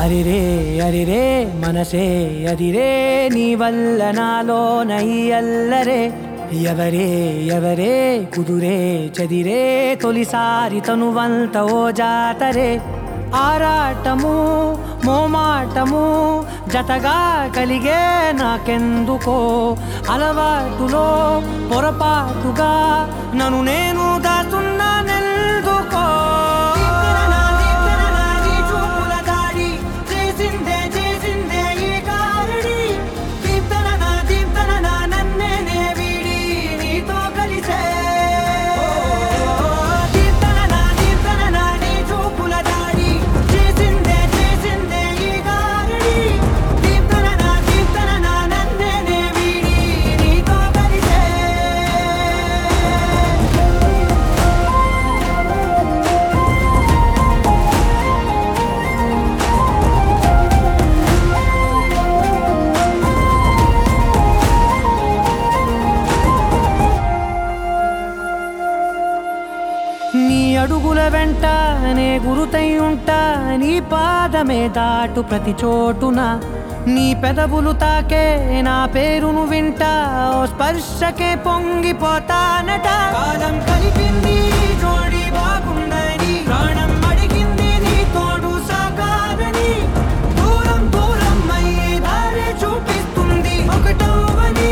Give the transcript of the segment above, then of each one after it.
అరిరే అరిరే మనసే అదిరే నీ వల్ల నాలో నయ్యల్లరే ఎవరే ఎవరే కుదురే చదిరే తొలిసారి తనువంత ఓ జాతరే ఆరాటము మోమాటము జతగా కలిగే నాకెందుకో అలవాటులో పొరపాటుగా నన్ను నేను దాస్తున్నానెందుకో చేసిందే చేసిందే ఈ కారుడి దీప్తన నా దీప్తన నా నన్నే నే వీడి నీతో కలిసే దీప్తన నా దీప్తన నా నీ చూపుల దాడి చేసిందే చేసిందే ఈ కారుడి దీప్తన నా దీప్తన నా నన్నే నే వీడి నీతో కలిసే నీ అడుగుల వెంట నే గురుతై ఉంటా నీ పాదమే దాటు ప్రతి చోటున నీ పెదవులు తాకే నా పేరును వింటా ఓ స్పర్శకే పొంగిపోతానట కాలం కలిపింది జోడి బాగుందని ప్రాణం అడిగింది నీ తోడు సాగాలని దూరం దూరం అయ్యి దారి చూపిస్తుంది ఒకటవని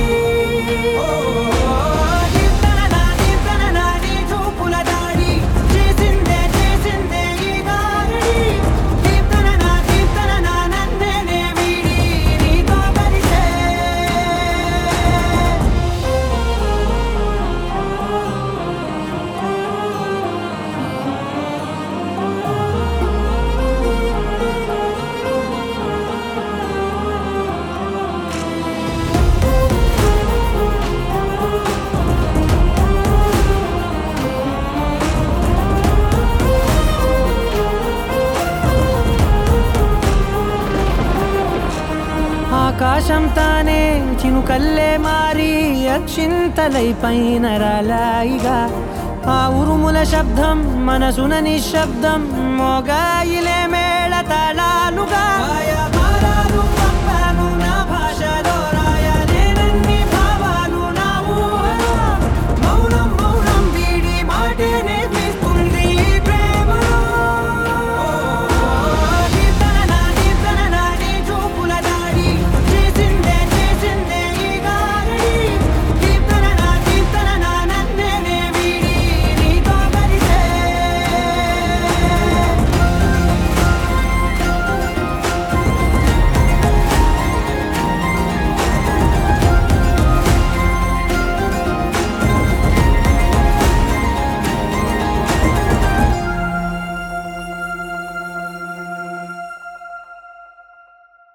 దీప్తననా దీప్తననా నీ చూపుల దాడి చేసిందే చేసిందే ఈ గారడి దీప్తననా దీప్తననా నన్నే నే వీడి నీతో కలిసే ఆకాశం తానే చినుకల్లే మారి అక్షింతలై పైన రాలాయిగా ఆ ఉరుముల శబ్దం మనసున నిశ్శబ్దం మోగాయిలే మేళ తాళాలుగా